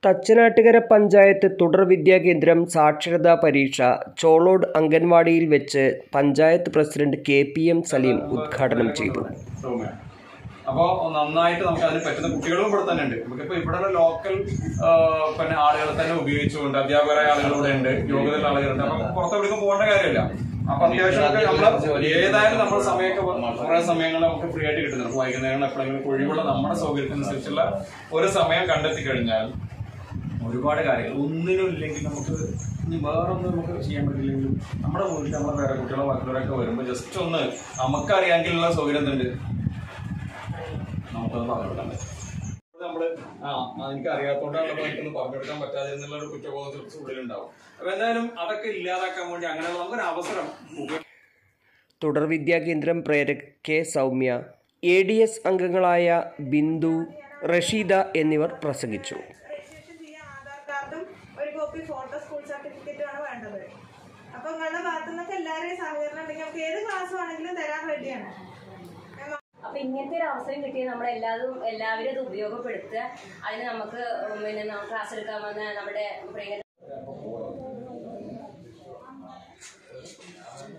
തച്ചനാട്ടുകര പഞ്ചായത്ത് തുടർ വിദ്യാകേന്ദ്രം സാക്ഷരതാ പരീക്ഷ ചോളോട് അംഗൻവാടിയിൽ വെച്ച് panchayat president K P M Salim ഉദ്ഘാടനം ചെയ്തു സൗമ്യ അപ്പോൾ നന്നായിട്ട് നമുക്ക് അതിന് പറ്റുന്ന കുട്ടികളും ഇവിടെ തന്നെ ഉണ്ട് നമുക്കിപ്പോൾ ഇവിടെയുള്ള ലോക്കൽ പിന്നെ ആളുകളെ തന്നെ ഉപയോഗിച്ചുകൊണ്ട് അധ്യാപകരായ ആളുകൾ ഇവിടെ ഉണ്ട് യോഗ്യതയുള്ള ആളുകളുണ്ട് അപ്പൊ പുറത്തെവിടേക്കും പോകേണ്ട കാര്യമില്ല അപ്പൊ അത്യാവശ്യം ഒക്കെ നമ്മൾ ഏതായാലും നമ്മൾ സമയമൊക്കെ കുറെ സമയങ്ങൾ നമുക്ക് ഫ്രീ ആയിട്ട് കിട്ടുന്നുണ്ട് വൈകുന്നേരം എപ്പോഴെങ്കിലും ഒഴിവുള്ള നമ്മുടെ സൗകര്യത്തിനനുസരിച്ചുള്ള ഒരു സമയം കണ്ടെത്തി കഴിഞ്ഞാൽ ഒരുപാട് കാര്യങ്ങൾ ഒന്നിനും ഇല്ലെങ്കിൽ നമുക്ക് ഇനി വേറൊന്നും നമുക്ക് ചെയ്യാൻ പറ്റില്ലെങ്കിലും നമ്മുടെ വീട്ടിൽ നമ്മളെ വേറെ കുട്ടികളോ മറ്റുള്ളവരൊക്കെ വരുമ്പോൾ ജസ്റ്റ് ഒന്ന് നമുക്കറിയാമെങ്കിലുള്ള സൗകര്യം എന്തുണ്ട് നമുക്കത് പറഞ്ഞു കൊടുക്കാൻ പറ്റും നമ്മള് ആ ആ, എനിക്ക് അറിയാത്തോണ്ടാണ് നമ്മൾ എനിക്കൊന്ന് പറഞ്ഞു കൊടുക്കാൻ പറ്റാതിരുന്നുള്ള ഒരു കുറ്റബോധം ഉള്ളിലുണ്ടാവും അപ്പൊ എന്തായാലും അതൊക്കെ ഇല്ലാതാക്കാൻ വേണ്ടി അങ്ങനെ നമുക്കൊരു അവസരം ഉപ- തുടർ വിദ്യാകേന്ദ്രം പ്രേരക് K Soumya A D S അംഗങ്ങളായ ബിന്ദു റഷീദ എന്നിവർ പ്രസംഗിച്ചു രജിസ്ട്രേഷൻ ചെയ്യാൻ ആധാർ കാർഡും ഒരു കോപ്പി ഫോട്ടോ സ്കൂൾ സർട്ടിഫിക്കറ്റും ആണ് വേണ്ടത് അപ്പൊ നിങ്ങളുടെ ഭാഗത്തു നിന്നൊക്കെ എല്ലാവരെയും സഹകരണം ഉണ്ടെങ്കിൽ നമുക്ക് ഏത് ക്ലാസ് വേണമെങ്കിലും തരാൻ റെഡിയാണ് അപ്പൊ ഇങ്ങനത്തെ ഒരു അവസരം കിട്ടിയ നമ്മൾ എല്ലാവരും എല്ലാവരും അത് ഉപയോഗപ്പെടുത്തുക അതിന് നമുക്ക് പിന്നെ ന- ക്ലാസ് എടുക്കാൻ വന്ന നമ്മുടെ പ്രിയ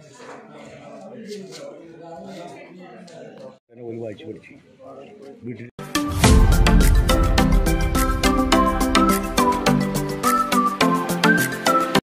ഒരു വായിച്ചു പഠിച്ചു വീട്ടിൽ